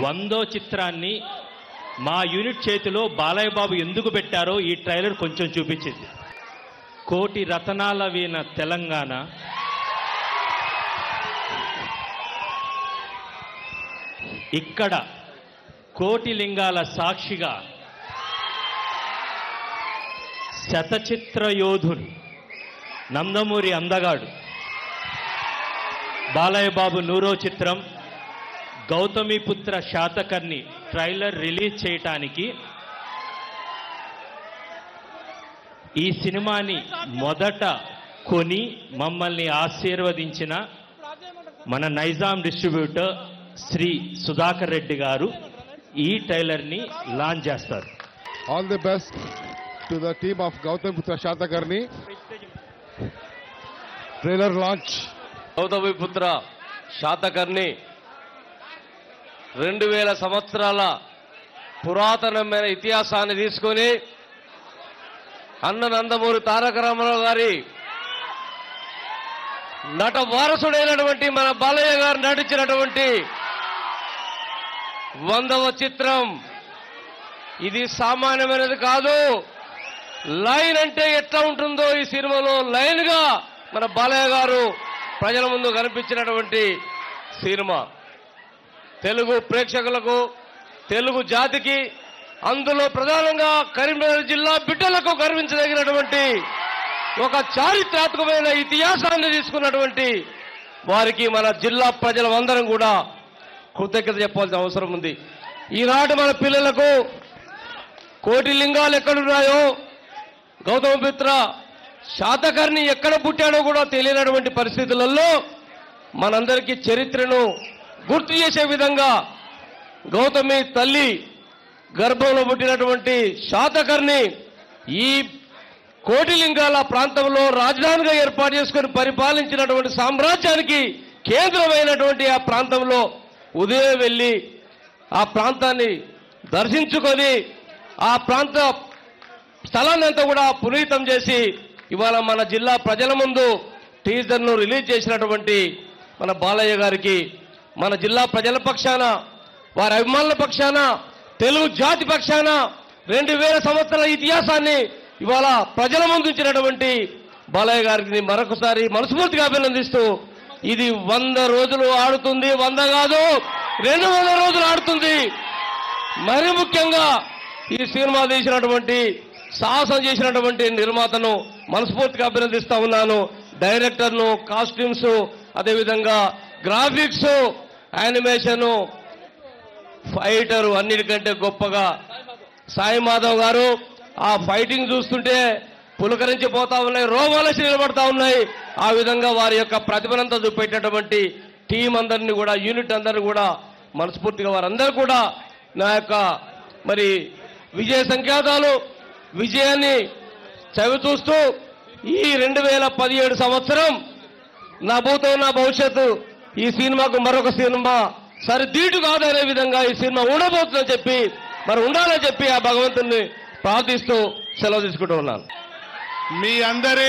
వందో చిత్రాన్ని మా యూనిట్ చేతిలో బాలయ్య బాబు ఎందుకు పెట్టారో ఈ ట్రైలర్ కొంచెం చూపించింది కోటి రతనాల వీణ తెలంగాణ ఇక్కడ కోటి లింగాల సాక్షిగా శతచిత్ర యోధుడు నందమూరి అందగాడు బాలయ్య బాబు నూరో చిత్రం గౌతమిపుత్ర శాతకర్ణి ట్రైలర్ రిలీజ్ చేయటానికి ఈ సినిమాని మొదట కొని మమ్మల్ని ఆశీర్వదించిన మన నైజాం డిస్ట్రిబ్యూటర్ శ్రీ సుధాకర్ రెడ్డి గారు ఈ ట్రైలర్ని లాంచ్ చేస్తారు all the best to the team of Gautamiputra Satakarni trailer launch Gautamiputra Satakarni రెండు వేల సంవత్సరాల పురాతనమైన ఇతిహాసాన్ని తీసుకొని అన్న నందమూరి తారక రామారావు గారి నట వారసుడైనటువంటి మన బాలయ్య గారు నటించినటువంటి వందవ చిత్రం ఇది సామాన్యమైనది కాదు లైన్ అంటే ఎట్లా ఉంటుందో ఈ సినిమాలో లైన్ గా మన బాలయ్య గారు ప్రజల ముందు కనిపించినటువంటి సినిమా తెలుగు ప్రేక్షకులకు తెలుగు జాతికి అందులో ప్రధానంగా కరీంనగర్ జిల్లా బిడ్డలకు గర్వించదగినటువంటి ఒక చారిత్రాత్మకమైన ఇతిహాసాన్ని తీసుకున్నటువంటి వారికి మన జిల్లా ప్రజలందరం కూడా కృతజ్ఞత చెప్పాల్సిన అవసరం ఉంది ఈనాటి మన పిల్లలకు కోటి లింగాలు ఎక్కడున్నాయో గౌతమపుత్ర శాతకర్ణి ఎక్కడ పుట్టాడో కూడా తెలియనటువంటి పరిస్థితులలో మనందరికీ చరిత్రను గుర్తు చేసే విధంగా గౌతమి తల్లి గర్భంలో పుట్టినటువంటి శాతకర్ణి ఈ కోటిలింగాల ప్రాంతంలో రాజధానిగా ఏర్పాటు చేసుకుని పరిపాలించినటువంటి సామ్రాజ్యానికి కేంద్రమైనటువంటి ఆ ప్రాంతంలో ఉదయం వెళ్ళి ఆ ప్రాంతాన్ని దర్శించుకొని ఆ ప్రాంత స్థలాన్ని అంతా కూడా పునీతం చేసి ఇవాళ మన జిల్లా ప్రజల ముందు టీజర్ను రిలీజ్ చేసినటువంటి మన బాలయ్య గారికి మన జిల్లా ప్రజల పక్షాన వారి అభిమానుల పక్షాన తెలుగు జాతి పక్షాన రెండు వేల సంవత్సరాల ఇతిహాసాన్ని ఇవాళ ప్రజల ముందు ఉంచినటువంటి బాలయ్య గారికి మరొకసారి మనస్ఫూర్తిగా అభినందిస్తూ ఇది వంద రోజులు ఆడుతుంది వంద కాదు రెండు వందల రోజులు ఆడుతుంది మరి ముఖ్యంగా ఈ సినిమా తీసినటువంటి సాహసం చేసినటువంటి నిర్మాతను మనస్ఫూర్తిగా అభినందిస్తా ఉన్నాను డైరెక్టర్ను కాస్ట్యూమ్స్ అదేవిధంగా గ్రాఫిక్స్ యానిమేషన్ ఫైటరు అన్నిటికంటే గొప్పగా సాయి మాధవ్ గారు ఆ ఫైటింగ్ చూస్తుంటే పులకరించిపోతా ఉన్నాయి రోమాలసి నిలబడతా ఉన్నాయి ఆ విధంగా వారి యొక్క ప్రతిభనంతా చూపెట్టేటువంటి టీం అందరినీ కూడా యూనిట్ అందరినీ కూడా మనస్ఫూర్తిగా వారందరూ కూడా నా యొక్క మరి విజయ సంకేతాలు విజయాన్ని చవి చూస్తూ ఈ రెండు వేల పదిహేడు సంవత్సరం నా భూతం నా భవిష్యత్తు ఈ సినిమాకు మరొక సినిమా సరి దీటు కాదనే విధంగా ఈ సినిమా ఉండబోతుందని చెప్పి మరి ఉండాలని చెప్పి ఆ భగవంతుని ప్రార్థిస్తూ సెలవు తీసుకుంటూ ఉన్నాను మీ అందరి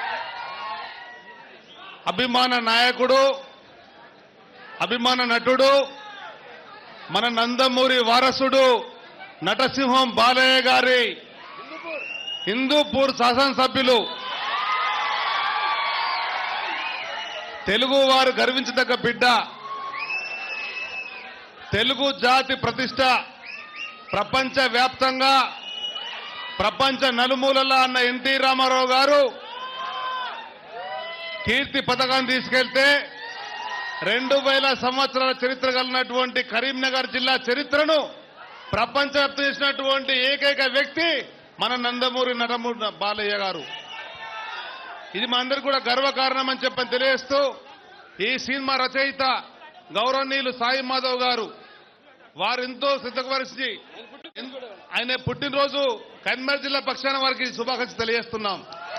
అభిమాన నాయకుడు అభిమాన నటుడు మన నందమూరి వారసుడు నటసింహం బాలయ్య గారి హిందూపూర్ శాసనసభ్యులు తెలుగు వారు గర్వించదగ్గ బిడ్డ తెలుగు జాతి ప్రతిష్ట ప్రపంచ వ్యాప్తంగా ప్రపంచ నలుమూలలా అన్న ఎన్టీ రామారావు గారు కీర్తి పథకాన్ని తీసుకెళ్తే రెండు వేల సంవత్సరాల చరిత్ర కలిగినటువంటి కరీంనగర్ జిల్లా చరిత్రను ప్రపంచవ్యాప్తం చేసినటువంటి ఏకైక వ్యక్తి మన నందమూరి నటమూరి బాలయ్య గారు ఇది మా అందరికి కూడా గర్వకారణం అని చెప్పని తెలియజేస్తూ ఈ సినిమా రచయిత గౌరవనీయులు సాయి మాధవ్ గారు వారు ఎంతో సిద్ధపరిచి ఆయన పుట్టినరోజు కన్మర్ జిల్లా పక్షాన వారికి శుభాకాంక్షలు తెలియజేస్తున్నాం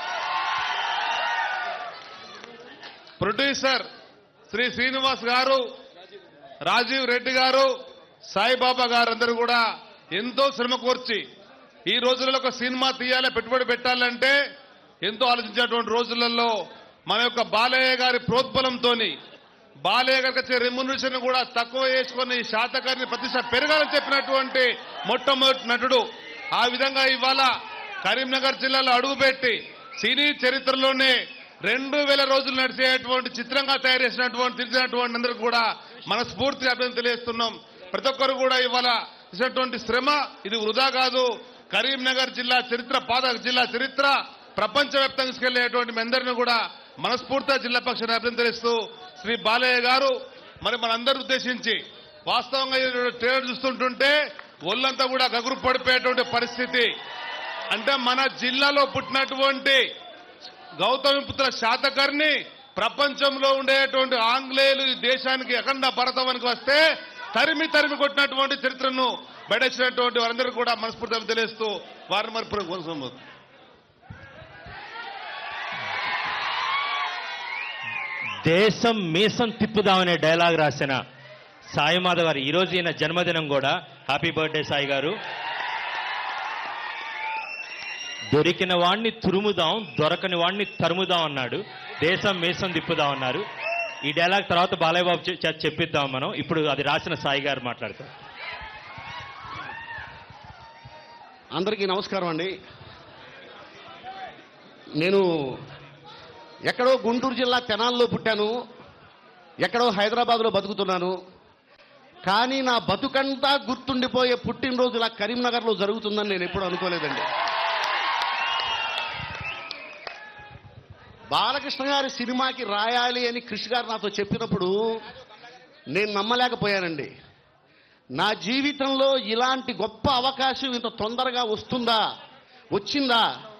ప్రొడ్యూసర్ శ్రీ శ్రీనివాస్ గారు రాజీవ్ రెడ్డి గారు సాయిబాబా గారు అందరూ కూడా ఎంతో శ్రమ కోర్చి ఈ రోజులలో ఒక సినిమా తీయాలి పెట్టుబడి పెట్టాలంటే ఎంతో ఆలోచించేటువంటి రోజులలో మన యొక్క బాలయ్య గారి ప్రోద్బలంతోని బాలయ్య గారికి వచ్చే రెమ్యునరేషన్ కూడా తక్కువ చేసుకొని శాతకారిని ప్రతిష్ట పెరగాలని చెప్పినటువంటి మొట్టమొదటి నటుడు ఆ విధంగా ఇవాళ కరీంనగర్ జిల్లాలో అడుగుపెట్టి సినీ చరిత్రలోనే రెండు వేల రోజులు నడిచేటువంటి చిత్రంగా తయారు చేసినటువంటి తెలిసినటువంటి అందరూ కూడా మనస్ఫూర్తిగా అభినందన తెలియజేస్తున్నాం ప్రతి ఒక్కరు కూడా ఇవాళ చేసినటువంటి శ్రమ ఇది వృధా కాదు కరీంనగర్ జిల్లా చరిత్ర పాత జిల్లా చరిత్ర ప్రపంచవ్యాప్తంగా తీసుకెళ్లేటువంటి మీ అందరినీ కూడా మనస్ఫూర్తిగా జిల్లా పక్షాన్ని అభినందనిస్తూ శ్రీ బాలయ్య గారు మరి మనందరూ ఉద్దేశించి వాస్తవంగా ఈ ట్రైలర్ చూస్తుంటుంటే ఒళ్ళంతా కూడా గగురు పడిపోయేటువంటి పరిస్థితి అంటే మన జిల్లాలో పుట్టినటువంటి గౌతమిపుత్ర శాతకర్ణి ప్రపంచంలో ఉండేటువంటి ఆంగ్లేయులు ఈ దేశానికి అఖండ భరతవనికి వస్తే తరిమి తరిమి కొట్టినటువంటి చరిత్రను బయటచ్చినటువంటి వారందరూ కూడా మనస్ఫూర్తిగా తెలియస్తూ వారిని మరి పురస్కరించబోతున్నారు. దేశం మీసం తిప్పుదామనే డైలాగ్ రాసిన సాయి మాధవ్ గారు ఈరోజు ఈయన జన్మదినం కూడా హ్యాపీ బర్త్డే సాయి గారు దొరికిన వాణ్ణి తురుముదాం దొరకని వాణ్ణి తరుముదాం అన్నాడు దేశం మీసం తిప్పుదాం అన్నారు ఈ డైలాగ్ తర్వాత బాలయ్య బాబు చే- చేత చెప్పిద్దాం మనం ఇప్పుడు అది రాసిన సాయి గారు మాట్లాడతారు అందరికీ నమస్కారం అండి నేను ఎక్కడో గుంటూరు జిల్లా తెనాల్లో పుట్టాను ఎక్కడో హైదరాబాద్లో బతుకుతున్నాను కానీ నా బతుకంతా గుర్తుండిపోయే పుట్టినరోజు ఇలా కరీంనగర్లో జరుగుతుందని నేను ఎప్పుడు అనుకోలేదండి బాలకృష్ణ గారి సినిమాకి రాయాలి అని కృష్ణ గారు నాతో చెప్పినప్పుడు నేను నమ్మలేకపోయానండి నా జీవితంలో ఇలాంటి గొప్ప అవకాశం ఇంత తొందరగా వస్తుందా వచ్చిందా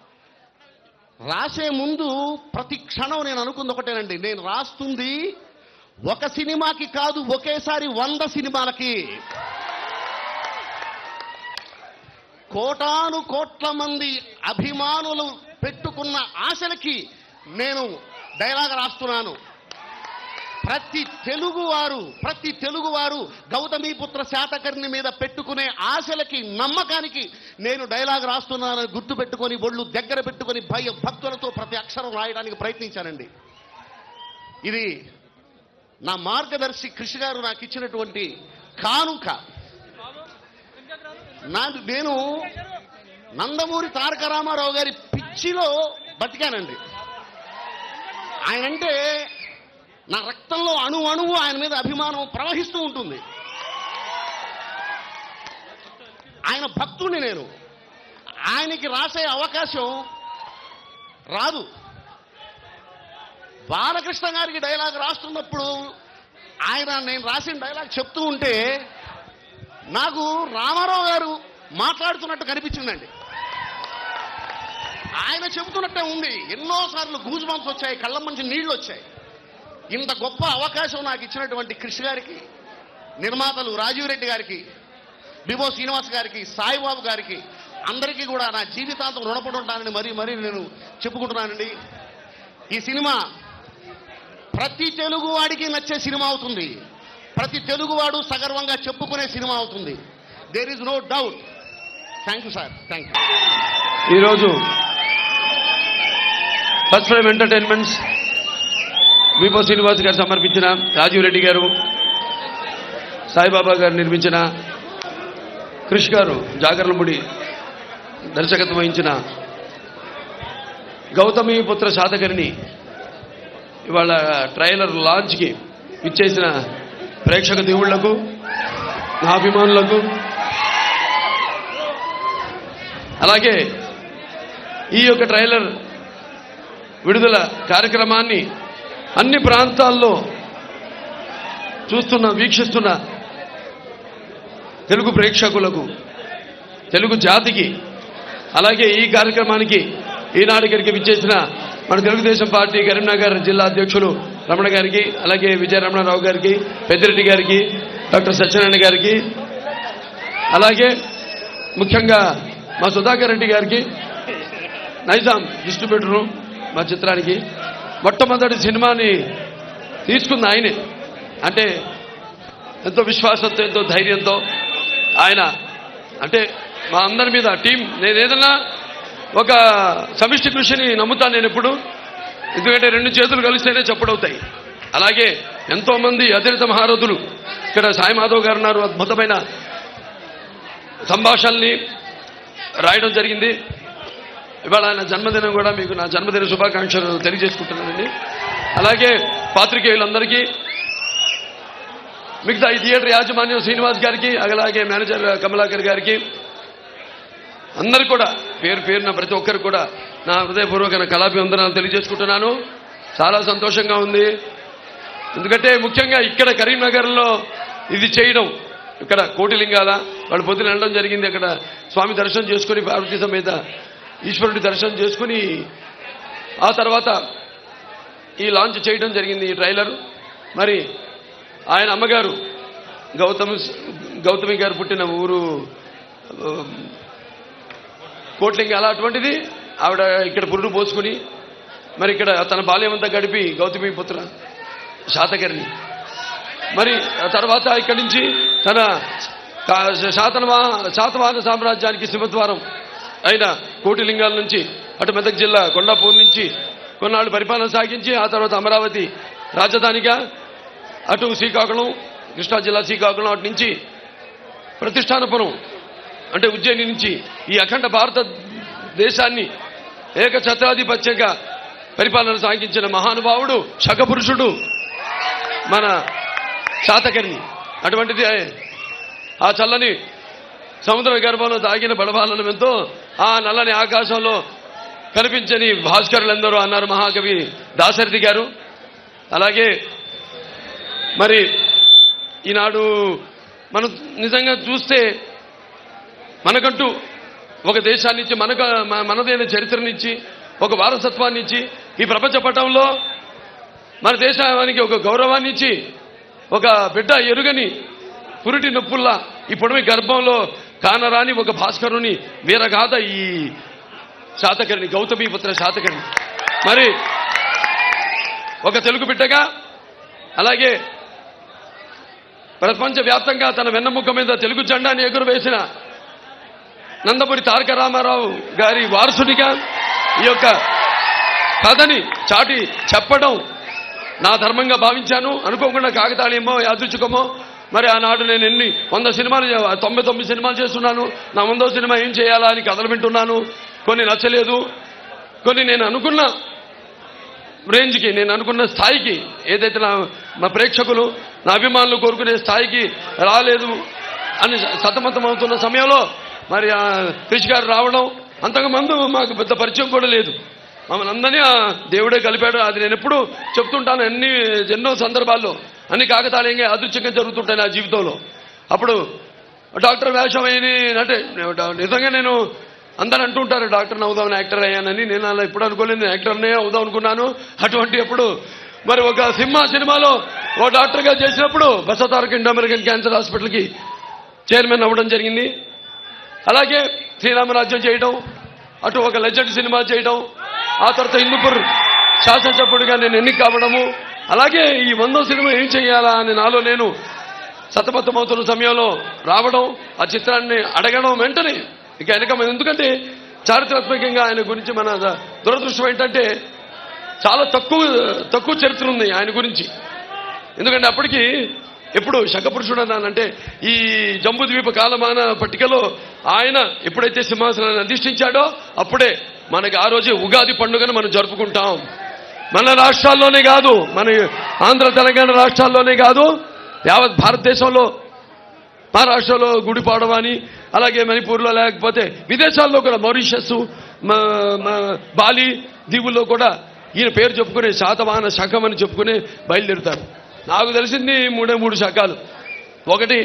రాసే ముందు ప్రతి క్షణం నేను అనుకుంది ఒకటేనండి నేను రాస్తుంది ఒక సినిమాకి కాదు ఒకేసారి వంద సినిమాలకి కోటాను కోట్ల మంది అభిమానులు పెట్టుకున్న ఆశలకి నేను డైలాగ్ రాస్తున్నాను ప్రతి తెలుగువారు ప్రతి తెలుగువారు గౌతమీపుత్ర శాతకర్ణి మీద పెట్టుకునే ఆశలకి నమ్మకానికి నేను డైలాగ్ రాస్తున్నానని గుర్తు పెట్టుకొని ఒళ్ళు దగ్గర పెట్టుకొని భయ భక్తులతో ప్రతి అక్షరం రాయడానికి ప్రయత్నించానండి ఇది నా మార్గదర్శి కృషి గారు నాకు ఇచ్చినటువంటి కానుక నా నేను నందమూరి తారక రామారావు గారి పిచ్చిలో బతికానండి ఆయనంటే నా రక్తంలో అణు అణువు ఆయన మీద అభిమానం ప్రవహిస్తూ ఉంటుంది ఆయన భక్తుడిని నేను ఆయనకి రాసే అవకాశం రాదు బాలకృష్ణ గారికి డైలాగ్ రాస్తున్నప్పుడు ఆయన నేను రాసిన డైలాగ్ చెప్తూ ఉంటే నాకు రామారావు గారు మాట్లాడుతున్నట్టు కనిపించిందండి ఆయన చెబుతున్నట్టే ఉంది ఎన్నోసార్లు గూజ్ బంప్స్ వచ్చాయి కళ్ళ మంచి నీళ్లు వచ్చాయి ఇంత గొప్ప అవకాశం నాకు ఇచ్చినటువంటి కృషి గారికి నిర్మాతలు రాజీవ్ రెడ్డి గారికి బిబో శ్రీనివాస్ గారికి సాయిబాబు గారికి అందరికీ కూడా నా జీవితాంతం రుణపడి ఉంటానని మరీ మరీ నేను చెప్పుకుంటున్నానండి ఈ సినిమా ప్రతి తెలుగు వాడికి నచ్చే సినిమా అవుతుంది ప్రతి తెలుగువాడు సగర్వంగా చెప్పుకునే సినిమా అవుతుంది there is no doubt thank you sir thank you ఈరోజు ఫస్ట్ ఫ్రేమ్ ఎంటర్టైన్మెంట్స్ విపో శ్రీనివాస్ గారు సమర్పించిన రాజీవ్ రెడ్డి గారు సాయిబాబా గారు నిర్మించిన కృష్ గారు జాగర్లముడి దర్శకత్వం వహించిన గౌతమి పుత్ర శాతకరిని ఇవాళ ట్రైలర్ లాంచ్కి ఇచ్చేసిన ప్రేక్షక దేవుళ్లకు నా అభిమానులకు అలాగే ఈ యొక్క ట్రైలర్ విడుదల కార్యక్రమాన్ని అన్ని ప్రాంతాల్లో చూస్తున్న వీక్షిస్తున్న తెలుగు ప్రేక్షకులకు తెలుగు జాతికి అలాగే ఈ కార్యక్రమానికి ఈనాడు ఇక్కడికి విచ్చేసిన మన తెలుగుదేశం పార్టీ కరీంనగర్ జిల్లా అధ్యక్షులు రమణ గారికి అలాగే విజయ రమణారావు గారికి పెద్దిరెడ్డి గారికి డాక్టర్ సత్యనారాయణ గారికి అలాగే ముఖ్యంగా మా సుధాకర్ రెడ్డి గారికి నైజాం డిస్ట్రిబ్యూటరు మా చిత్రానికి మొట్టమొదటి సినిమాని తీసుకుంది ఆయనే అంటే ఎంతో విశ్వాసంతో ఎంతో ధైర్యంతో ఆయన అంటే మా అందరి మీద టీం నేను ఏదన్నా ఒక సమిష్టి కృషిని నమ్ముతాను నేను ఎప్పుడు ఎందుకంటే రెండు చేతులు కలిస్తేనే చప్పుడవుతాయి అలాగే ఎంతో మంది అతిరిత మహారథులు ఇక్కడ సాయి మాధవ్ గారు ఉన్నారు అద్భుతమైన సంభాషణల్ని రాయడం జరిగింది ఇవాళ ఆయన జన్మదినం కూడా మీకు నా జన్మదిన శుభాకాంక్షలు తెలియజేసుకుంటున్నానండి అలాగే పాత్రికేయులందరికీ మిగతా ఈ థియేటర్ యాజమాన్యం శ్రీనివాస్ గారికి అలాగే మేనేజర్ కమలాకర్ గారికి అందరు కూడా పేరు పేరున ప్రతి ఒక్కరు కూడా నా హృదయపూర్వక కళాభివందనాలు తెలియజేసుకుంటున్నాను చాలా సంతోషంగా ఉంది ఎందుకంటే ముఖ్యంగా ఇక్కడ కరీంనగర్లో ఇది చేయడం ఇక్కడ కోటిలింగాల వాళ్ళు పొద్దున వెళ్ళడం జరిగింది అక్కడ స్వామి దర్శనం చేసుకుని పార్వతీ సమేత ఈశ్వరుడి దర్శనం చేసుకుని ఆ తర్వాత ఈ లాంచ్ చేయడం జరిగింది ఈ ట్రైలర్ మరి ఆయన అమ్మగారు గౌతమ్ గౌతమి గారు పుట్టిన ఊరు ఆ, కోట్లింగాల అటువంటిది ఆవిడ ఇక్కడ పురుడు పోసుకుని మరి ఇక్కడ తన బాల్యమంతా గడిపి గౌతమి పుత్ర శాతకర్ణి మరి ఆ తర్వాత ఇక్కడి నుంచి తన కా- శాతనవా శాతవాహన సామ్రాజ్యానికి సింహద్వారం అయిన కోటిలింగాల నుంచి అటు మెదక్ జిల్లా కొండాపూర్ నుంచి కొన్నాళ్ళు పరిపాలన సాగించి ఆ తర్వాత అమరావతి రాజధానిగా అటు శ్రీకాకుళం కృష్ణా జిల్లా శ్రీకాకుళం అటు నుంచి ప్రతిష్టానపురం అంటే ఉజ్జయిని నుంచి ఈ అఖండ భారత దేశాన్ని ఏకఛత్రాధిపత్యంగా పరిపాలన సాగించిన మహానుభావుడు శకపురుషుడు మన శాతకర్ణి అటువంటిది ఆ చల్లని సముద్ర గర్భంలో దాగిన బడబాలను ఎంతో ఆ నల్లని ఆకాశంలో కనిపించని భాస్కరులందరూ అన్నారు మహాకవి దాశరథి గారు అలాగే మరి ఈనాడు మనం నిజంగా చూస్తే మనకంటూ ఒక దేశాన్ని ఇచ్చి మనకు మ- మనదైన చరిత్రనిచ్చి ఒక వారసత్వాన్ని ఇచ్చి ఈ ప్రపంచ పటంలో మన దేశానికి ఒక గౌరవాన్ని ఇచ్చి ఒక బిడ్డ ఎరుగని పురిటి నొప్పుల్లా ఈ పొడవి గర్భంలో కానరాని ఒక భాస్కరుని వీరగాథ ఈ శాతకర్ణి గౌతమీపుత్ర శాతకర్ణి మరి ఒక తెలుగు బిడ్డగా అలాగే ప్రపంచ వ్యాప్తంగా తన వెన్నముక్క మీద తెలుగు జెండాని ఎగురవేసిన నందమూరి తారక రామారావు గారి వారసుడిగా ఈ యొక్క కథని చాటి చెప్పడం నా ధర్మంగా భావించాను అనుకోకుండా కాకతాళీయమో యాదృచ్ఛికమో మరి ఆనాడు నేను ఎన్ని వంద సినిమాలు చే- తొంభై తొమ్మిది సినిమాలు చేస్తున్నాను నా వందో సినిమా ఏం చేయాలా అని కథలు వింటున్నాను కొన్ని నచ్చలేదు కొన్ని నేను అనుకున్న రేంజ్కి నేను అనుకున్న స్థాయికి ఏదైతే నా మా ప్రేక్షకులు నా అభిమానులు కోరుకునే స్థాయికి రాలేదు అని సతమతమవుతున్న సమయంలో మరి ఆ క్రిష్ గారు రావడం అంతకుముందు మాకు పెద్ద పరిచయం కూడా లేదు మమ్మల్ని అందరినీ ఆ దేవుడే కలిపాడు అది నేను ఎప్పుడు చెప్తుంటాను అన్ని ఎన్నో సందర్భాల్లో అన్ని కాకతాళీయంగా అదృశ్యంగా జరుగుతుంటాయి నా జీవితంలో అప్పుడు డాక్టర్ వేషం అయ్యి అంటే నిజంగా నేను అందరు అంటుంటారు డాక్టర్ అవుదామని యాక్టర్ అయ్యానని నేను అలా ఎప్పుడు అనుకోలేదు నేను యాక్టర్నే అవుదాం అనుకున్నాను అటువంటి ఎప్పుడు మరి ఒక సింహ సినిమాలో ఓ డాక్టర్గా చేసినప్పుడు బసతారక ఇండో అమెరికన్ క్యాన్సర్ హాస్పిటల్కి చైర్మన్ అవ్వడం జరిగింది అలాగే శ్రీరామరాజ్యం చేయడం అటు ఒక లెజెండ్ సినిమా చేయడం ఆ తర్వాత హిందూపూర్ శాసనసభ్యుడిగా నేను ఎన్నిక కావడము అలాగే ఈ వందో సినిమా ఏం చేయాలా అని నాలో నేను సతమతమవుతున్న సమయంలో రావడం ఆ చిత్రాన్ని అడగడం వెంటనే ఇక వెనక మన- ఎందుకంటే చారిత్రాత్మకంగా ఆయన గురించి మన ద- దురదృష్టం ఏంటంటే చాలా తక్కువ తక్కువ చరిత్ర ఉంది ఆయన గురించి ఎందుకంటే అప్పటికి ఎప్పుడు శకపురుషుడు అన్నానంటే ఈ జంబుద్వీప కాలమాన పట్టికలో ఆయన ఎప్పుడైతే సింహాసనాన్ని అధిష్ఠించాడో అప్పుడే మనకి ఆ రోజే ఉగాది పండుగను మనం జరుపుకుంటాం మన రాష్ట్రాల్లోనే కాదు మన ఆంధ్ర తెలంగాణ రాష్ట్రాల్లోనే కాదు యావత్ భారతదేశంలో మహారాష్ట్రలో గుడిపాడవ అని అలాగే మణిపూర్లో లేకపోతే విదేశాల్లో కూడా మారిషస్ మ- మ- బాలి దీవుల్లో కూడా ఈయన పేరు చెప్పుకునే శాతవాహన శకం అని చెప్పుకుని బయలుదేరుతారు నాకు తెలిసింది మూడే మూడు శకాలు ఒకటి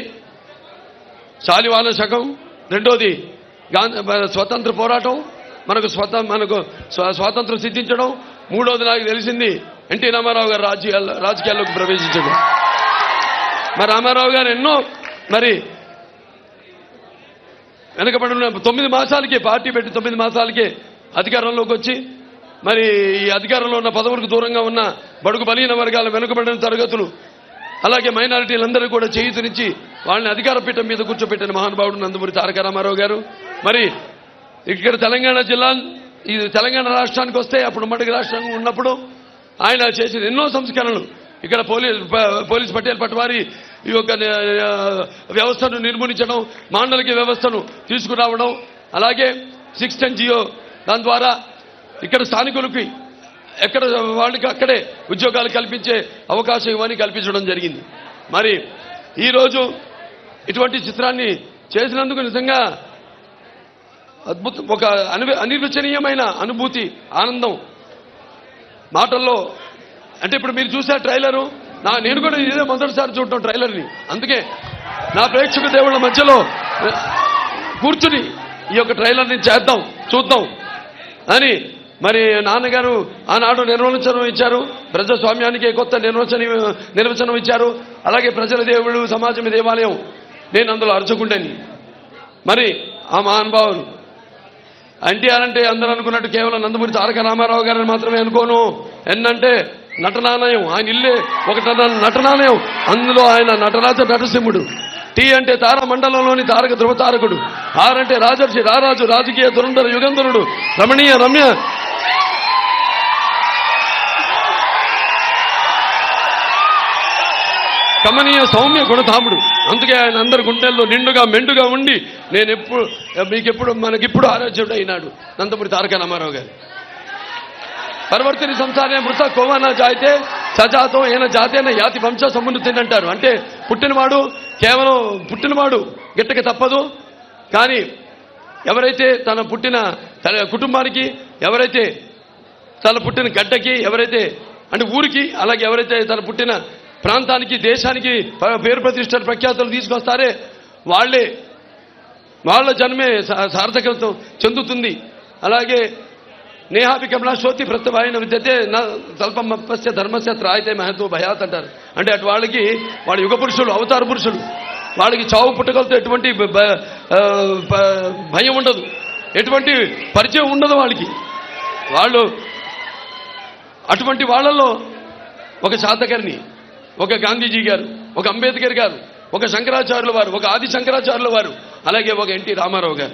శాలివాహన శకం రెండోది గాంధీ మన స్వతంత్ర పోరాటం మనకు స్వత మనకు స్వ- స్వాతంత్రం సిద్ధించడం మూడోది నాకు తెలిసింది ఎన్టీ రామారావు గారు రాజకీయాల్లో రాజకీయాల్లోకి ప్రవేశించడం మరి రామారావు గారు ఎన్నో మరి వెనకబడిన తొమ్మిది మాసాలకే పార్టీ పెట్టి తొమ్మిది మాసాలకే అధికారంలోకి వచ్చి మరి ఈ అధికారంలో ఉన్న పదవులకు దూరంగా ఉన్న బడుగు బలహీన వర్గాల వెనుకబడిన తరగతులు అలాగే మైనారిటీలందరూ కూడా చేయుతునిచ్చి వాళ్ళని అధికార పీఠం మీద కూర్చోబెట్టిన మహానుభావుడు నందమూరి తారక రామారావు గారు మరి ఇక్కడ తెలంగాణ జిల్లా ఈ తెలంగాణ రాష్ట్రానికి వస్తే అప్పుడు ఉమ్మడి రాష్ట్రంగా ఉన్నప్పుడు ఆయన చేసిన ఎన్నో సంస్కరణలు ఇక్కడ పోలీస్ ప- పోలీస్ పటేల్ పట్వారి ఈ యొక్క ఆ, వ్యవస్థను నిర్మూలించడం మాండలిక వ్యవస్థను తీసుకురావడం అలాగే సిక్స్ టెన్ జియో దాని ద్వారా ఇక్కడ స్థానికులకి ఎక్కడ వాళ్ళకి అక్కడే ఉద్యోగాలు కల్పించే అవకాశం ఇవన్నీ కల్పించడం జరిగింది మరి ఈరోజు ఇటువంటి చిత్రాన్ని చేసినందుకు నిజంగా అద్భుతం ఒక అనిర్వ- అనిర్వచనీయమైన అనుభూతి ఆనందం మాటల్లో అంటే ఇప్పుడు మీరు చూసే ట్రైలరు నా నేను కూడా ఇదే మొదటిసారి చూడటం ట్రైలర్ని అందుకే నా ప్రేక్షక దేవుళ్ళ మధ్యలో కూర్చుని ఈ యొక్క ట్రైలర్ని చేద్దాం చూద్దాం అని మరి నాన్నగారు ఆనాడు నిర్వచనం ఇచ్చారు ప్రజాస్వామ్యానికి కొత్త నిర్వచన నిర్వచనం ఇచ్చారు అలాగే ప్రజల దేవుడు సమాజం దేవాలయం నేను అందులో అర్చకుండని మరి ఆ మహానుభావులు ఎన్టీఆర్ అంటే అందరూ అనుకున్నట్టు కేవలం నందమూరి తారక రామారావు గారిని మాత్రమే అనుకోను ఎన్నంటే నటనాలయం ఆయన ఇల్లే ఒక నట- నటనాలయం అందులో ఆయన నటరాజ నటసింహుడు టీ అంటే తార మండలంలోని తారక ధృవతారకుడు ఆర్ అంటే రాజర్షి రారాజు రాజకీయ దురంధర యుగంధరుడు రమణీయ రమ్య కమనీయ సౌమ్య గుణధాముడు అందుకే ఆయన అందరి గుండెల్లో నిండుగా మెండుగా ఉండి నేను ఎప్పుడు మీకెప్పుడు మనకిప్పుడు ఆరాధ్యుడు అయినాడు నందమూరి తారక రామారావు గారు పరివర్తిని సంసారే మృత కోవన జాయితే సజాతం ఏన జాతేన యాతి వంశ సమున్నతి అంటారు అంటే పుట్టినవాడు కేవలం పుట్టినవాడు గిట్టక తప్పదు కానీ ఎవరైతే తన పుట్టిన తన కుటుంబానికి ఎవరైతే తన పుట్టిన గడ్డకి ఎవరైతే అంటే ఊరికి అలాగే ఎవరైతే తన పుట్టిన ప్రాంతానికి దేశానికి ప- పేరు ప్రతిష్టలు ప్రఖ్యాతులు తీసుకొస్తారే వాళ్ళే వాళ్ళ జన్మే సా- సార్థకత చెందుతుంది అలాగే నేహాభికమలా శోతి ప్రత్యవాయన విద్యతే నా స్వల్పమపస్య ధర్మస్య త్రాయితే మహత్వ భయాత్ అంటారు అంటే అటు వాళ్ళకి వాళ్ళ యుగ పురుషులు అవతార పురుషులు వాళ్ళకి చావు పుట్టగలతో ఎటువంటి బ- బ- ఆ, ప- భయం ఉండదు ఎటువంటి పరిచయం ఉండదు వాళ్ళకి వాళ్ళు అటువంటి వాళ్ళల్లో ఒక శాతకర్ణి ఒక గాంధీజీ గారు ఒక అంబేద్కర్ గారు ఒక శంకరాచార్యుల వారు ఒక ఆది శంకరాచార్యుల వారు అలాగే ఒక ఎన్టీ రామారావు గారు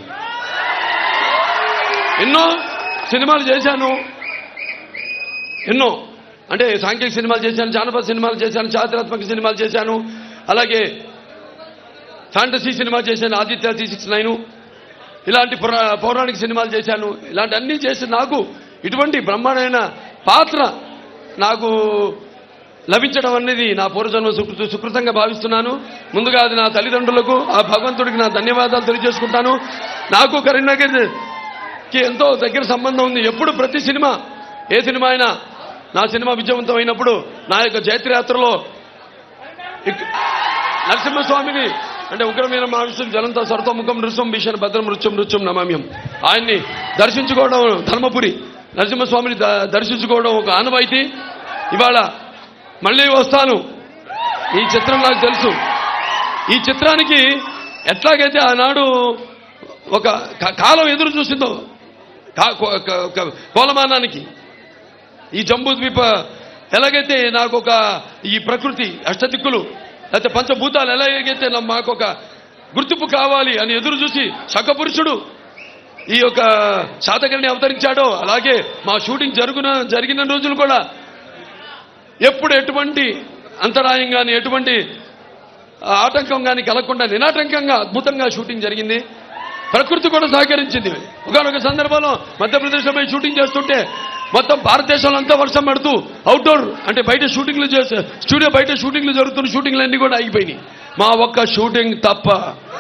ఎన్నో సినిమాలు చేశాను ఎన్నో అంటే సాంఘిక సినిమాలు చేశాను జానపద సినిమాలు చేశాను చారిత్రాత్మక సినిమాలు చేశాను అలాగే ఫ్యాంటసీ సినిమా చేశాను ఆదిత్య త్రీ సిక్స్ నైన్ ఇలాంటి పురా- పౌరాణిక సినిమాలు చేశాను ఇలాంటి అన్నీ చేసి నాకు ఇటువంటి బ్రహ్మాండమైన పాత్ర నాకు లభించడం అనేది నా పూర్వజన్మ సుకృ- సుకృతంగా భావిస్తున్నాను ముందుగా అది నా తల్లిదండ్రులకు ఆ భగవంతుడికి నా ధన్యవాదాలు తెలియజేసుకుంటాను నాకు కరీంనగర్కి ఎంతో దగ్గర సంబంధం ఉంది ఎప్పుడు ప్రతి సినిమా ఏ సినిమా అయినా నా సినిమా విజయవంతం అయినప్పుడు నా యొక్క జైత్రయాత్రలో ఇక్- నరసింహస్వామిని అంటే ఉగ్రమైన మహావిష్ణు జలంతో సర్వముఖం నృత్యం భీషణ భద్రం నృత్యం నృత్యం నమామ్యం ఆయన్ని దర్శించుకోవడం ధర్మపురి నరసింహస్వామిని ద- దర్శించుకోవడం ఒక ఆనవాయితీ ఇవాళ మళ్ళీ వస్తాను ఈ చిత్రం నాకు తెలుసు ఈ చిత్రానికి ఎట్లాగైతే ఆనాడు ఒక క- కాలం ఎదురు చూసిందో కా- కో- క- క- కోలమానానికి ఈ జంబూ ద్వీప ఎలాగైతే నాకు ఒక ఈ ప్రకృతి అష్టదిక్కులు లేకపోతే పంచభూతాలు ఎలాగైతే నా- మాకు ఒక గుర్తింపు కావాలి అని ఎదురు చూసి శకపురుషుడు ఈ యొక్క శాతకర్ణి అవతరించాడో అలాగే మా షూటింగ్ జరుగున జరిగిన రోజులు కూడా ఎప్పుడు ఎటువంటి అంతరాయం కానీ ఎటువంటి ఆటంకం కానీ కలగకుండా నినాటంకంగా అద్భుతంగా షూటింగ్ జరిగింది ప్రకృతి కూడా సహకరించింది ఒకనొక సందర్భంలో మధ్యప్రదేశ్లో పోయి షూటింగ్ చేస్తుంటే మొత్తం భారతదేశంలో అంతా వర్షం పడుతూ అవుట్డోర్ అంటే బయట షూటింగ్లు చేసే స్టూడియో బయట షూటింగ్లు జరుగుతున్న షూటింగ్లు అన్ని కూడా ఆగిపోయినాయి మా ఒక్క షూటింగ్ తప్ప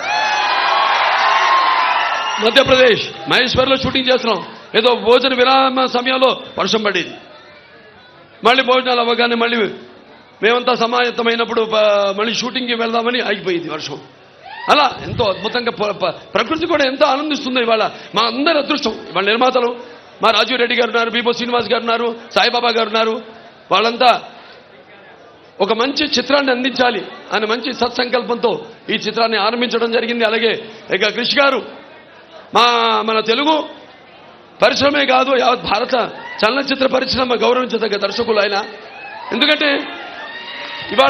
మధ్యప్రదేశ్ మహేశ్వర్లో షూటింగ్ చేస్తున్నాం ఏదో భోజన విరామ సమయంలో వర్షం పడేది మళ్ళీ భోజనాలు అవ్వగానే మళ్ళీ మేమంతా సమాయత్తమైనప్పుడు ప- మళ్ళీ షూటింగ్కి వెళ్దామని ఆగిపోయింది వర్షం అలా ఎంతో అద్భుతంగా ప- ప- ప్రకృతి కూడా ఎంతో ఆనందిస్తుంది ఇవాళ మా అందరి అదృష్టం ఇవాళ నిర్మాతలు మా రాజీవ్ రెడ్డి గారు ఉన్నారు బీబో శ్రీనివాస్ గారు ఉన్నారు సాయిబాబా గారు ఉన్నారు వాళ్ళంతా ఒక మంచి చిత్రాన్ని అందించాలి అనే మంచి సత్సంకల్పంతో ఈ చిత్రాన్ని ఆరంభించడం జరిగింది అలాగే ఇక కృషి గారు మా మన తెలుగు పరిశ్రమే కాదు యావత్ భారత చలనచిత్ర పరిశ్రమ గౌరవించదగ్గ దర్శకులు ఆయన ఎందుకంటే ఇవాళ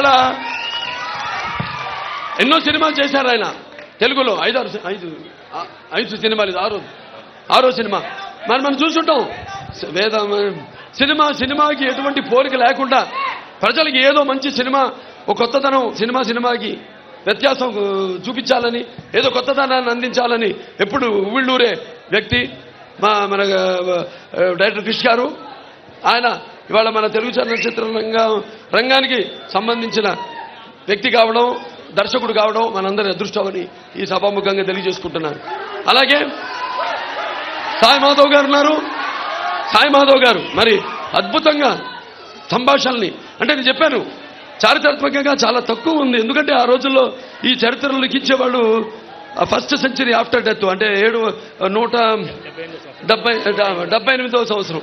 ఎన్నో సినిమాలు చేశారు ఆయన తెలుగులో ఐదారు సి- ఐదు ఆ, ఐదు సినిమాలు ఇది ఆరో ఆరో సినిమా మరి మనం చూసుంటాం వేద సినిమా సినిమాకి ఎటువంటి పోలిక లేకుండా ప్రజలకి ఏదో మంచి సినిమా ఒక కొత్తదనం సినిమా సినిమాకి వ్యత్యాసం ఆ, చూపించాలని ఏదో కొత్తదనాన్ని అందించాలని ఎప్పుడు ఉవ్విళ్ళూరే వ్యక్తి మా మన ఆ, ఆ, డైరెక్టర్ కృష్ గారు ఆయన ఇవాళ మన తెలుగు చలనచిత్ర రంగం రంగానికి సంబంధించిన వ్యక్తి కావడం దర్శకుడు కావడం మనందరి అదృష్టమని ఈ సభాముఖంగా తెలియజేసుకుంటున్నాను అలాగే సాయి మాధవ్ గారు ఉన్నారు సాయి మాధవ్ గారు మరి అద్భుతంగా సంభాషణల్ని అంటే నేను చెప్పాను చారిత్రాత్మకంగా చాలా తక్కువ ఉంది ఎందుకంటే ఆ రోజుల్లో ఈ చరిత్రలు లిఖించేవాళ్ళు ఫస్ట్ సెంచరీ ఆఫ్టర్ డెత్ అంటే ఏడు నూట డెబ్బై డెబ్బై ఎనిమిదవ సంవత్సరం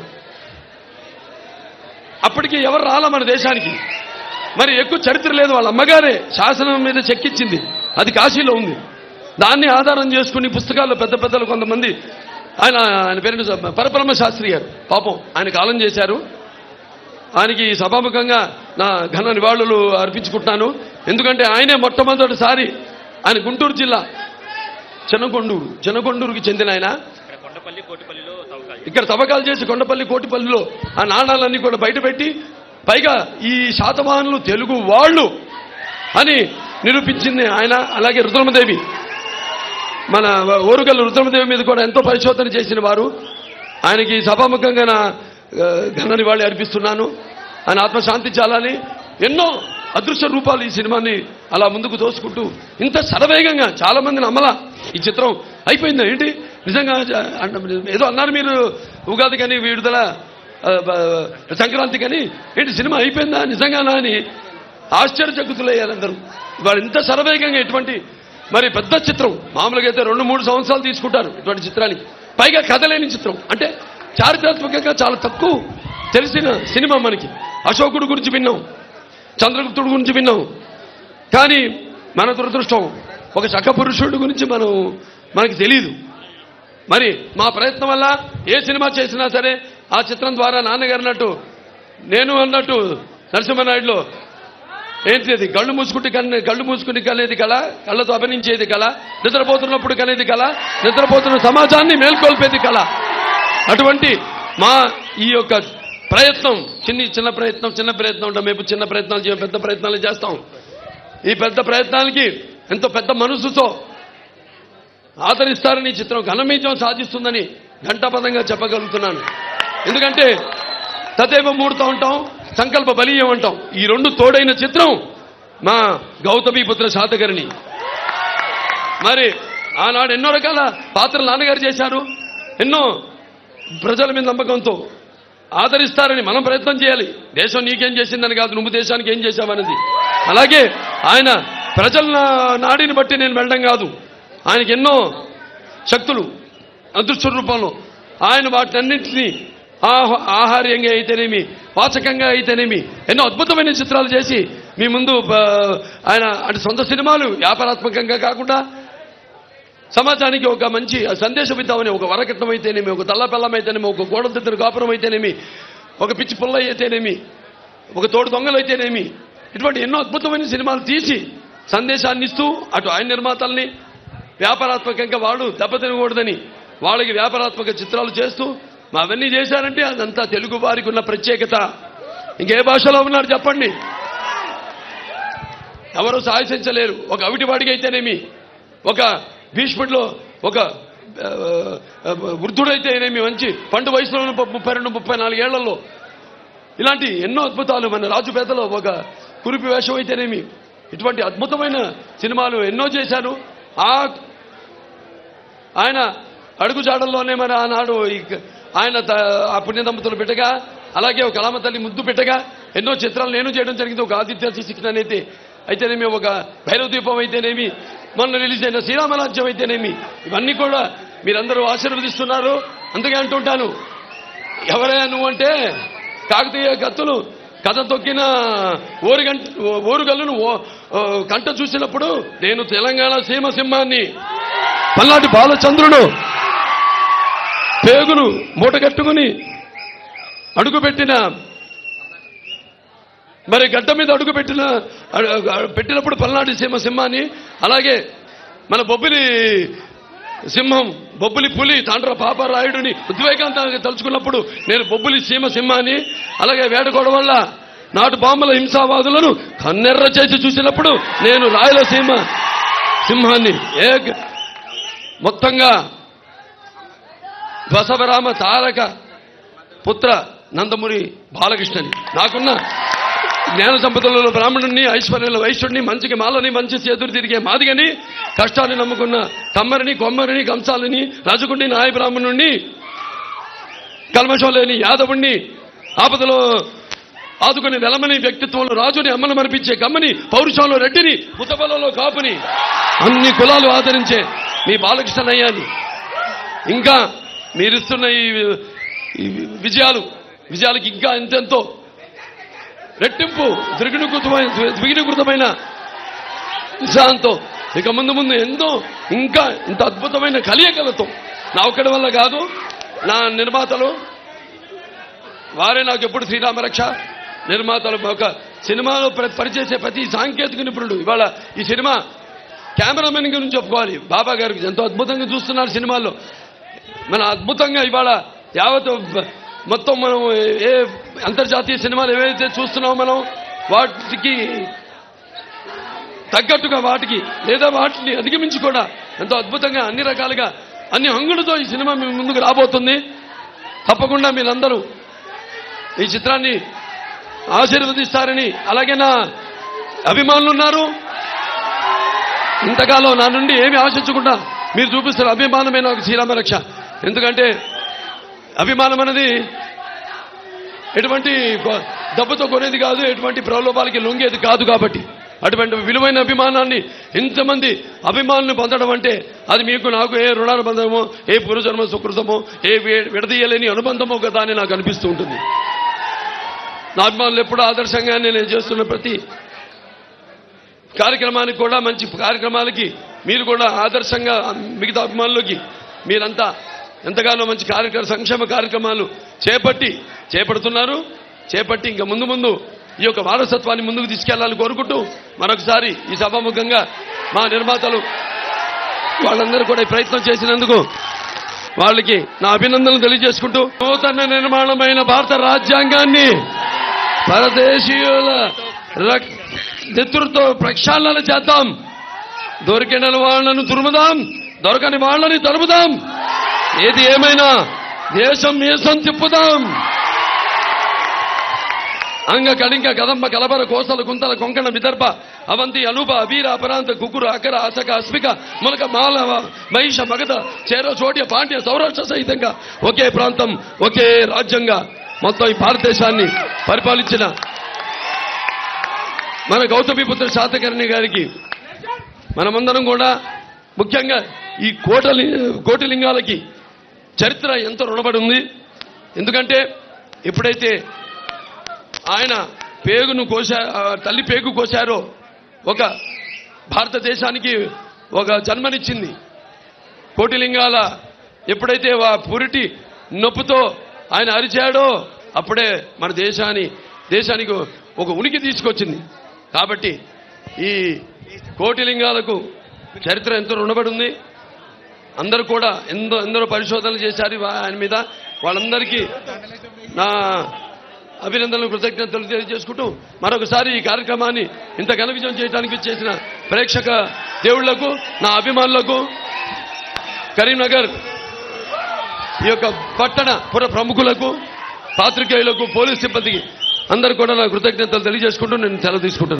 అప్పటికి ఎవరు రాలా మన దేశానికి మరి ఎక్కువ చరిత్ర లేదు వాళ్ళ అమ్మగారే శాసనం మీద చెక్కిచ్చింది అది కాశీలో ఉంది దాన్ని ఆధారం చేసుకుని పుస్తకాల్లో పెద్ద పెద్దలు కొంతమంది ఆయన ఆయన పేరు పరబ్రహ్మ శాస్త్రి గారు పాపం ఆయన కాలం చేశారు ఆయనకి ఈ సభాముఖంగా నా ఘన నివాళులు అర్పించుకుంటున్నాను ఎందుకంటే ఆయనే మొట్టమొదటిసారి ఆయన గుంటూరు జిల్లా చిన్నకొండూరు చిన్నకొండూరుకి చెందిన ఆయన కొండపల్లి కోటిపల్లిలో తవ్వకాలు ఇక్కడ తవ్వకాలు చేసి కొండపల్లి కోటిపల్లిలో ఆ నాణాలన్నీ కూడా బయటపెట్టి పైగా ఈ శాతవాహనులు తెలుగు వాళ్ళు అని నిరూపించింది ఆయన అలాగే రుద్రమదేవి మన ఓరుగల్లు రుద్రమదేవి మీద కూడా ఎంతో పరిశోధన చేసిన వారు ఆయనకి సభాముఖంగా నా ఆ, ఘన నివాళి అర్పిస్తున్నాను ఆయన ఆత్మశాంతి చాలని ఎన్నో అదృశ్య రూపాలు ఈ సినిమాని అలా ముందుకు తోసుకుంటూ ఇంత శరవేగంగా చాలా మంది నమ్మలా ఈ చిత్రం అయిపోయిందా ఏంటి నిజంగా జ- అన్న- ఏదో అన్నారు మీరు ఉగాది కానీ విడుదల ఆ, బ- సంక్రాంతి కానీ ఏంటి సినిమా అయిపోయిందా నిజంగానా అని ఆశ్చర్యచకుతులయ్యారు అందరూ వాళ్ళు ఇంత శరవేగంగా ఎటువంటి మరి పెద్ద చిత్రం మామూలుగా అయితే రెండు మూడు సంవత్సరాలు తీసుకుంటారు ఇటువంటి చిత్రానికి పైగా కథ లేని చిత్రం అంటే చారిత్రాత్మకంగా చాలా తక్కువ తెలిసిన సినిమా మనకి అశోకుడు గురించి విన్నాం చంద్రగుప్తుడు గురించి విన్నాం కానీ మన దురదృష్టం ఒక శక పురుషుడు గురించి మనం మనకి తెలియదు మరి మా ప్రయత్నం వల్ల ఏ సినిమా చేసినా సరే ఆ చిత్రం ద్వారా నాన్నగారు అన్నట్టు నేను అన్నట్టు నరసింహనాయుడులో ఏంటి అది కళ్ళు మూసుకుంటే కన్నే కళ్ళు మూసుకుని కనేది కళ కళ్ళతో అభినయించేది కళ నిద్రపోతున్నప్పుడు కనేది కళ నిద్రపోతున్న సమాజాన్ని మేల్కొల్పేది కళ అటువంటి మా ఈ యొక్క ప్రయత్నం చిన్ని చిన్న ప్రయత్నం చిన్న ప్రయత్నం ఉంటాం మేము చిన్న ప్రయత్నాలు చేయం పెద్ద ప్రయత్నాలు చేస్తాం ఈ పెద్ద ప్రయత్నాలకి ఎంతో పెద్ద మనసుతో ఆదరిస్తారని ఈ చిత్రం ఘనమీజం సాధిస్తుందని ఘంటాపదంగా చెప్పగలుగుతున్నాను ఎందుకంటే తదేవ మూడుతో ఉంటాం సంకల్ప బలీయం అంటాం ఈ రెండు తోడైన చిత్రం మా గౌతమీపుత్ర శాతకర్ణి మరి ఆనాడు ఎన్నో రకాల పాత్రలు నాన్నగారు చేశారు ఎన్నో ప్రజల మీద నమ్మకంతో ఆదరిస్తారని మనం ప్రయత్నం చేయాలి దేశం నీకేం చేసిందని కాదు నువ్వు దేశానికి ఏం చేశావన్నది అలాగే ఆయన ప్రజల నా- నాడిని బట్టి నేను వెళ్ళడం కాదు ఆయనకి ఎన్నో శక్తులు అదృష్ట రూపంలో ఆయన వాటన్నింటినీ ఆహ- ఆహార్యంగా అయితేనేమి వాచకంగా అయితేనేమి ఎన్నో అద్భుతమైన చిత్రాలు చేసి మీ ముందు బ- ఆయన అంటే సొంత సినిమాలు వ్యాపారాత్మకంగా కాకుండా సమాజానికి ఒక మంచి సందేశం ఇద్దామని ఒక వరకట్నం అయితేనేమి ఒక తల్లపెల్లం అయితేనేమి ఒక గోడదిద్దరు కాపురం అయితేనేమి ఒక పిచ్చి పుల్ల అయితేనేమి ఒక తోడు దొంగలు అయితేనేమి ఇటువంటి ఎన్నో అద్భుతమైన సినిమాలు తీసి సందేశాన్ని ఇస్తూ అటు ఆయన నిర్మాతల్ని వ్యాపారాత్మకంగా వాళ్ళు దెబ్బతినకూడదని వాళ్ళకి వ్యాపారాత్మక చిత్రాలు చేస్తూ మా అవన్నీ చేశారంటే అదంతా తెలుగు వారికి ఉన్న ప్రత్యేకత ఇంకే భాషలో ఉన్నారు చెప్పండి ఎవరు సాహసించలేరు ఒక అవిటివాడికి అయితేనేమి ఒక భీష్ముడిలో ఒక ఆ, ఆ, వృద్ధుడైతేనేమి మంచి పండు వయసులో ఉన్న ముప్పై రెండు ముప్పై నాలుగేళ్లలో ఇలాంటి ఎన్నో అద్భుతాలు మన రాజుపేటలో ఒక కురిపి వేషం అయితేనేమి ఇటువంటి అద్భుతమైన సినిమాలు ఎన్నో చేశారు ఆ ఆయన అడుగుజాడల్లోనే మరి ఆనాడు ఈ క- ఆయన త- ఆ పుణ్య దంపతులు పెట్టగా అలాగే ఒక కళామ తల్లి ముద్దు పెట్టగా ఎన్నో చిత్రాలు నేను చేయడం జరిగింది ఒక ఆదిత్య శిక్షణ అయితే అయితేనేమి ఒక భైరవ దీపం అయితేనేమి మొన్న రిలీజ్ అయిన శ్రీరామరాజ్యం అయితేనేమి ఇవన్నీ కూడా మీరందరూ ఆశీర్వదిస్తున్నారు అందుకే అంటుంటాను ఎవరయ్యా నువ్వంటే కాకతీయ కత్తులు కథ తొక్కిన ఓరుగంట ఓరుగల్లును ఓ- ఓ కంట చూసినప్పుడు నేను తెలంగాణ సీమ సింహాన్ని పల్నాటి బాలచంద్రుడు పేగులు మూటగట్టుకుని అడుగుపెట్టిన మరి గడ్డ మీద అడుగు పెట్టిన అడు- అడు- పెట్టినప్పుడు పల్నాటి సింహ సింహాన్ని అలాగే మన బొబ్బిలి సింహం బొబ్బిలి పులి తాండ్ర పాపరాయుడిని ఉద్వేగంతో తలుచుకున్నప్పుడు నేను బొబ్బిలి సీమ సింహాన్ని అలాగే వేటకోవడం వల్ల నాటు బాంబుల హింసావాదులను కన్నెర్ర చేసి చూసినప్పుడు నేను రాయలసీమ సింహాన్ని ఏ మొత్తంగా బసవరామ తారక పుత్ర నందమూరి బాలకృష్ణని నాకున్న జ్ఞాన సంపదలలో బ్రాహ్మణుణ్ణి ఐశ్వర్యంలో వైశ్యుడిని మంచికి మాలని మంచి చేతులు తిరిగే మాదిగని కష్టాన్ని నమ్ముకున్న కమ్మరిని కొమ్మరిని కంసాలని రజకుడిని నాయ బ్రాహ్మణుణ్ణి కల్మషం లేని యాదవుణ్ణి ఆపదలో ఆదుకుని వెలమని వ్యక్తిత్వంలో రాజుని అమ్మను మరిపించే కమ్మని పౌరుషంలో రెడ్డిని ముతబలలో కాపుని అన్ని కులాలు ఆదరించే మీ బాలకృష్ణనయ్యాని ఇంకా మీరిస్తున్న ఈ ఈ విజయాలు విజయాలకి ఇంకా ఎంతెంతో రెట్టింపు ద్విగుణీకృతమైన ద్విగుణీకృతమైన ఉత్సాహంతో ఇక ముందు ముందు ఎంతో ఇంకా ఇంత అద్భుతమైన కలియకలతో నా ఒక్కడి వల్ల కాదు నా నిర్మాతలు వారే నాకు ఎప్పుడు శ్రీరామరక్ష నిర్మాతలు ఒక సినిమాలో ప్ర- పనిచేసే ప్రతి సాంకేతిక నిపుణుడు ఇవాళ ఈ సినిమా కెమెరామెన్ గురించి చెప్పుకోవాలి బాబా గారికి ఎంతో అద్భుతంగా చూస్తున్నారు సినిమాల్లో మన అద్భుతంగా ఇవాళ యావత్ బ- మొత్తం మనం ఏ- ఏ అంతర్జాతీయ సినిమాలు ఏవైతే చూస్తున్నామో మనం వాటికి తగ్గట్టుగా వాటికి లేదా వాటిని అధిగమించి కూడా ఎంతో అద్భుతంగా అన్ని రకాలుగా అన్ని హంగులతో ఈ సినిమా మీ ముందుకు రాబోతుంది తప్పకుండా మీరందరూ ఈ చిత్రాన్ని ఆశీర్వదిస్తారని అలాగే నా అభిమానులు ఉన్నారు ఇంతకాలం నా నుండి ఏమి ఆశించకుండా మీరు చూపిస్తున్న అభిమానమే నాకు శ్రీరామరక్ష ఎందుకంటే అభిమానం అనేది ఎటువంటి కొ- డబ్బుతో కొనేది కాదు ఎటువంటి ప్రలోభాలకి లొంగేది కాదు కాబట్టి అటువంటి విలువైన అభిమానాన్ని ఇంతమంది అభిమానులు పొందడం అంటే అది మీకు నాకు ఏ రుణానుబంధమో ఏ పూర్వజన్మ సుకృతమో ఏ వి- విడదీయలేని అనుబంధమో కదా అని నాకు అనిపిస్తూ ఉంటుంది నా అభిమానులు ఎప్పుడూ ఆదర్శంగానే నేను చేస్తున్న ప్రతి కార్యక్రమానికి కూడా మంచి కార్యక్రమాలకి మీరు కూడా ఆదర్శంగా మిగతా అభిమానులకి మీరంతా ఎంతగానో మంచి కార్యక్రమ సంక్షేమ కార్యక్రమాలు చేపట్టి చేపడుతున్నారు చేపట్టి ఇంకా ముందు ముందు ఈ యొక్క వారసత్వాన్ని ముందుకు తీసుకెళ్లాలని కోరుకుంటూ మరొకసారి ఈ సభాముఖంగా మా నిర్మాతలు వాళ్ళందరూ కూడా ఈ ప్రయత్నం చేసినందుకు వాళ్ళకి నా అభినందనలు తెలియజేసుకుంటూ నూతన నిర్మాణమైన భారత రాజ్యాంగాన్ని పరదేశీయుల రక్- నెతృత్వ ప్రక్షాళన చేద్దాం దొరికిన వాళ్ళను తురుముదాం దొరకని వాళ్ళని తరుముదాం ఏది ఏమైనా దేశం మీసం తిప్పుదాం అంగ కళింగ కదంబ కలబర కోసల కుంతల కొంకణ విదర్భ అవంతి అనూప అబీర అపరాంత కుకురు అకర అసక అస్మిక ములక మాలవ మహిష మగధ చేర చోట్య పాండ్య సౌరాష్ట్ర సహితంగా ఒకే ప్రాంతం ఒకే రాజ్యంగా మొత్తం ఈ భారతదేశాన్ని పరిపాలించిన మన గౌతమిపుత్ర శాతకర్ణి గారికి మనమందరం కూడా ముఖ్యంగా ఈ కోటలి కోటిలింగాలకి చరిత్ర ఎంతో రుణపడి ఉంది ఎందుకంటే ఎప్పుడైతే ఆయన పేగును కోసా ఆ తల్లి పేగు కోశారో ఒక భారతదేశానికి ఒక జన్మనిచ్చింది కోటిలింగాల ఎప్పుడైతే ఆ పురిటి నొప్పుతో ఆయన అరిచాడో అప్పుడే మన దేశాన్ని దేశానికి ఒక ఉనికి తీసుకొచ్చింది కాబట్టి ఈ కోటిలింగాలకు చరిత్ర ఎంతో రుణపడి ఉంది అందరూ కూడా ఎంతో ఎందరో పరిశోధనలు చేశారు వా- ఆయన మీద వాళ్ళందరికీ నా అభినందనలు కృతజ్ఞతలు తెలియజేసుకుంటూ మరొకసారి ఈ కార్యక్రమాన్ని ఇంత ఘన విజయం చేయడానికి చేసిన ప్రేక్షక దేవుళ్లకు నా అభిమానులకు కరీంనగర్ ఈ యొక్క పట్టణ పుర ప్రముఖులకు పాత్రికేయులకు పోలీస్ సిబ్బందికి అందరూ కూడా నా కృతజ్ఞతలు తెలియజేసుకుంటూ నేను సెలవు తీసుకుంటున్నాను